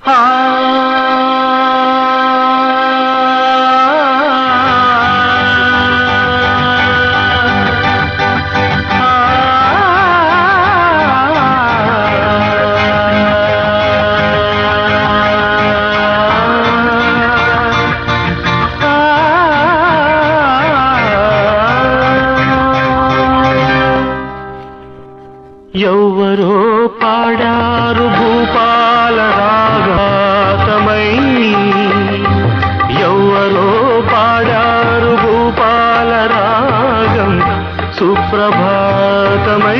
ఎవ్వరో పాడారు భూపాల రాగాతమై ఎవ్వరో పాడారు భూపాల రాగం సుప్రభాతమై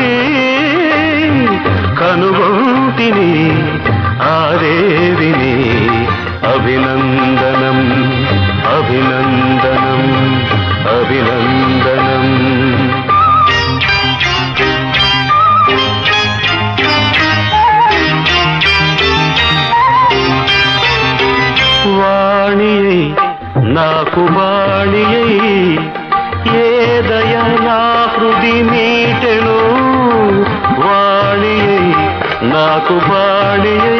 కనుగొంటిని ఆదేవిని అభినందనం అభినందనం అభినందనం వాణియై నాకు వాణియై ఏదయ నా హృది మీటెను వాణియై నాకు వాణియై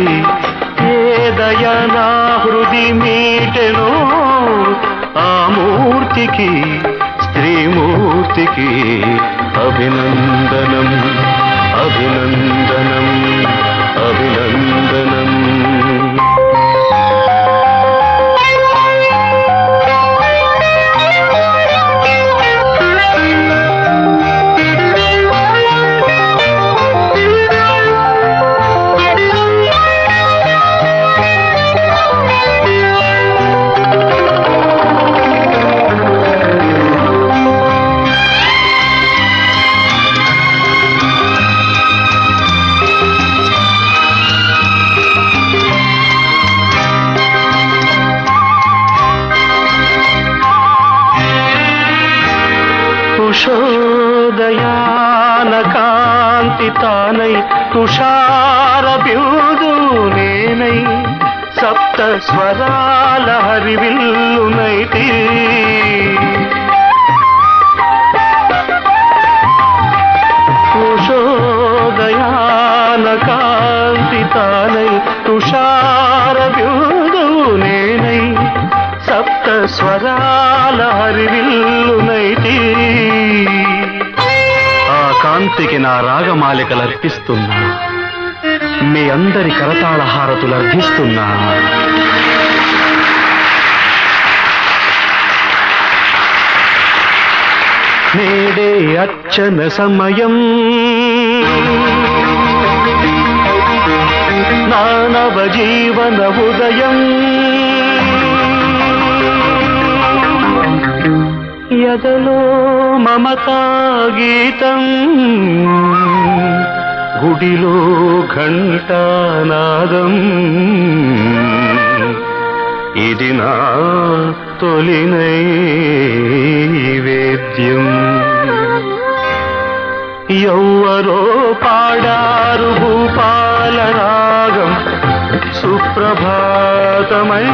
ఏదయ నా హృది మీటెను ఆ మూర్తికి స్త్రీమూర్తికి అభినందనం అభినందనం అభినందనం ఉషోదయాన కాంతి తానై తుషార బిందు నేనై సప్త స్వరాల హరివిల్లునైతి ఉషోదయాన కాంతి తానై తుషార బిందు నేనై సప్త స్వరాల హరివిల్లునైతి ఆ కాంతికి నా రాగమాలికలు అర్పిస్తున్నా మీ అందరి కరతాళ హారతులు అర్పిస్తున్నా నేడే అర్చన సమయం నానవ జీవన ఉదయం ఎదలో మమతా గీతం గుడిలో ఘంటానాదం ఇది నా తొలి నైవేద్యం ఎవ్వరో పాడారు భూపాల రాగం సుప్రభాతమై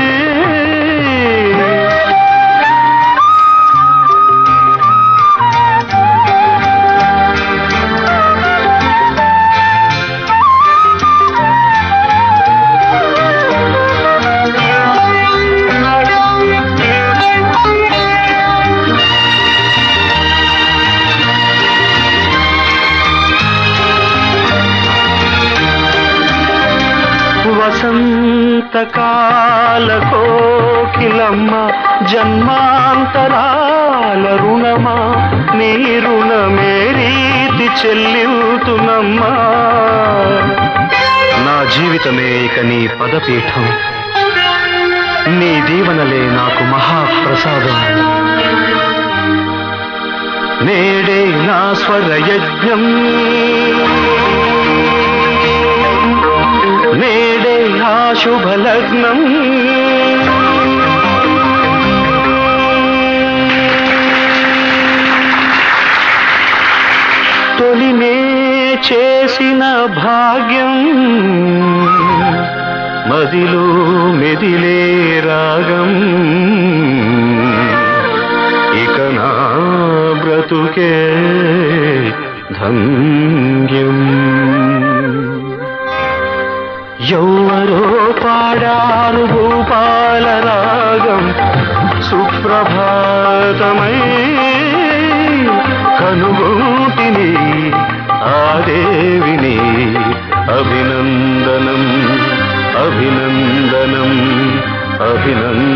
వసంతకాల కోకిలమ్మ జన్మాంతరాల రుణమా నీ రుణమే రీతి చెల్లివుతున్నమ్మా నా జీవితమే ఇక నీ పదపీఠం నీ దీవనలే నాకు మహాప్రసాదం నేడే నా స్వరయజ్ఞం నేడే ఆ శుభలగ్నం తొలినే చేసిన భాగ్యం మదిలో మెదిలే రాగం ఇక నా బ్రతుకే ధన్యం ఎవ్వరో పాడారు భూపాల రాగం సుప్రభాతమై కనుగోటిని ఆ దేవిని అభినందనం అభినందనం అభినందనం